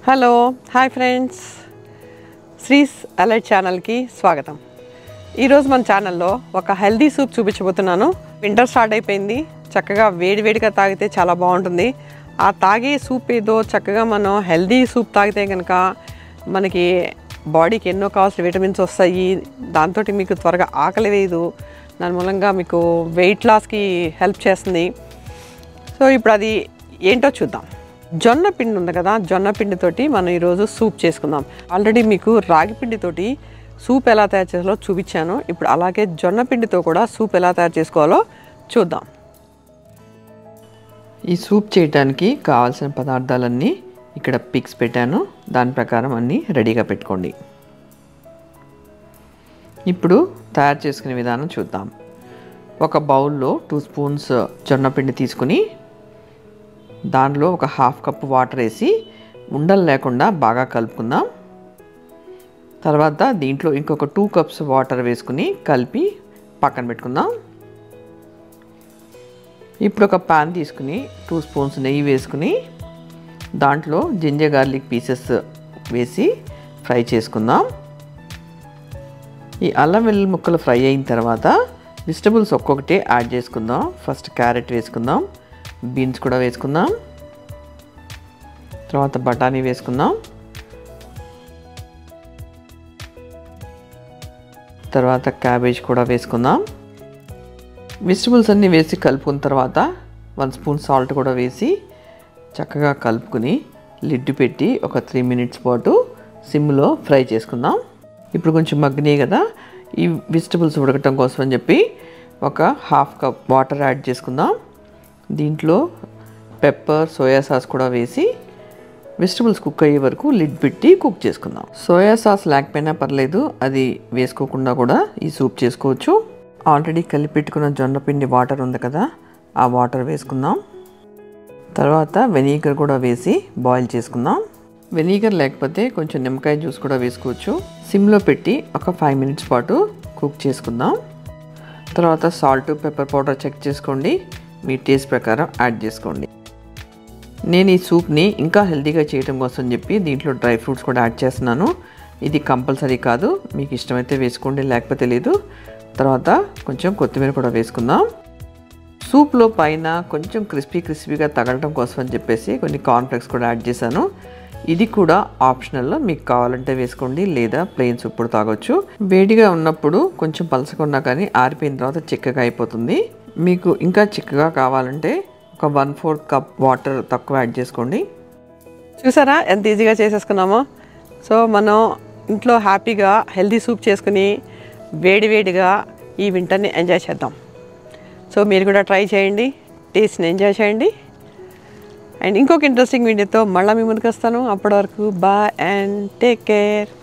hello hi friends Sri's alert ఛానల్కి స్వాగతం ఈరోజు మన ఛానల్లో ఒక హెల్దీ సూప్ చూపించబోతున్నాను వింటర్ స్టార్ట్ అయిపోయింది చక్కగా వేడివేడిగా తాగితే చాలా బాగుంటుంది ఆ తాగే సూప్ ఏదో చక్కగా మనం హెల్దీ సూప్ తాగితే కనుక మనకి బాడీకి ఎన్నో కావాల్సిన విటమిన్స్ వస్తాయి దాంతో మీకు త్వరగా ఆకలి వేయదు దాని మూలంగా మీకు వెయిట్ లాస్కి హెల్ప్ చేస్తుంది సో ఇప్పుడు అది ఏంటో చూద్దాం జొన్న పిండి ఉంది కదా జొన్న పిండితోటి మనం ఈరోజు సూప్ చేసుకుందాం ఆల్రెడీ మీకు రాగి పిండితోటి సూప్ ఎలా తయారు చేయాలో చూపించాను ఇప్పుడు అలాగే జొన్న పిండితో కూడా సూప్ ఎలా తయారు చేసుకోవాలో చూద్దాం ఈ సూప్ చేయడానికి కావాల్సిన పదార్థాలన్నీ ఇక్కడ పిక్స్ పెట్టాను దాని ప్రకారం అన్నీ రెడీగా పెట్టుకోండి ఇప్పుడు తయారు చేసుకునే విధానం చూద్దాం ఒక బౌల్లో టూ స్పూన్స్ జొన్న పిండి తీసుకుని దానిలో ఒక హాఫ్ కప్ వాటర్ వేసి ఉండలు లేకుండా బాగా కలుపుకుందాం తర్వాత దీంట్లో ఇంకొక టూ కప్స్ వాటర్ వేసుకుని కలిపి పక్కన పెట్టుకుందాం ఇప్పుడు ఒక పాన్ తీసుకుని టూ స్పూన్స్ నెయ్యి వేసుకుని దాంట్లో జింజర్ గార్లిక్ పీసెస్ వేసి ఫ్రై చేసుకుందాం ఈ అల్లం వెల్లుల్లి ముక్కలు ఫ్రై అయిన తర్వాత వెజిటబుల్స్ ఒక్కొక్కటి యాడ్ చేసుకుందాం ఫస్ట్ క్యారెట్ వేసుకుందాం బీన్స్ కూడా వేసుకుందాం తర్వాత బఠానీ వేసుకుందాం తర్వాత క్యాబేజ్ కూడా వేసుకుందాం వెజిటబుల్స్ అన్నీ వేసి కలుపుకున్న తర్వాత వన్ స్పూన్ సాల్ట్ కూడా వేసి చక్కగా కలుపుకుని లిడ్ పెట్టి ఒక త్రీ మినిట్స్ పాటు సిమ్లో ఫ్రై చేసుకుందాం ఇప్పుడు కొంచెం మగ్గినాయి కదా ఈ వెజిటబుల్స్ ఉడకటం కోసం అని చెప్పి ఒక హాఫ్ కప్ వాటర్ యాడ్ చేసుకుందాం దీంట్లో పెప్పర్ సోయా సాస్ కూడా వేసి వెజిటబుల్స్ కుక్ అయ్యే వరకు లిడ్ పెట్టి కుక్ చేసుకుందాం సోయా సాస్ లేకపోయినా పర్లేదు అది వేసుకోకుండా కూడా ఈ సూప్ చేసుకోవచ్చు ఆల్రెడీ కలిపి పెట్టుకున్న జొన్న పిండి వాటర్ ఉంది కదా ఆ వాటర్ వేసుకుందాం తర్వాత వెనిగర్ కూడా వేసి బాయిల్ చేసుకుందాం వెనిగర్ లేకపోతే కొంచెం నిమ్మకాయ జ్యూస్ కూడా వేసుకోవచ్చు సిమ్లో పెట్టి ఒక ఫైవ్ మినిట్స్ పాటు కుక్ చేసుకుందాం తర్వాత సాల్ట్ పెప్పర్ పౌడర్ చెక్ చేసుకోండి మీ టేస్ట్ ప్రకారం యాడ్ చేసుకోండి నేను ఈ సూప్ని ఇంకా హెల్తీగా చేయడం కోసం చెప్పి దీంట్లో డ్రై ఫ్రూట్స్ కూడా యాడ్ చేస్తున్నాను ఇది కంపల్సరీ కాదు మీకు ఇష్టమైతే వేసుకోండి లేకపోతే లేదు తర్వాత కొంచెం కొత్తిమీర కూడా వేసుకుందాం సూప్లో పైన కొంచెం క్రిస్పీ క్రిస్పీగా తగలటం కోసం అని చెప్పేసి కొన్ని కార్న్ఫ్లెక్స్ కూడా యాడ్ చేశాను ఇది కూడా ఆప్షనల్లో మీకు కావాలంటే వేసుకోండి లేదా ప్లెయిన్ సూప్ కూడా తాగొచ్చు వేడిగా ఉన్నప్పుడు కొంచెం పలసకున్నా కానీ ఆరిపోయిన తర్వాత చిక్కగా అయిపోతుంది మీకు ఇంకా చిక్కగా కావాలంటే ఒక వన్ ఫోర్త్ కప్ వాటర్ తక్కువ యాడ్ చేసుకోండి చూసారా ఎంత ఈజీగా చేసేసుకున్నామో సో మనం ఇంట్లో హ్యాపీగా హెల్తీ సూప్ చేసుకుని వేడివేడిగా ఈ వింటర్ని ఎంజాయ్ చేద్దాం సో మీరు కూడా ట్రై చేయండి టేస్ట్ని ఎంజాయ్ చేయండి అండ్ ఇంకొక ఇంట్రెస్టింగ్ వీడియోతో మళ్ళీ మీ ముందుకు వస్తాను అప్పటి వరకు బాయ్ అండ్ టేక్ కేర్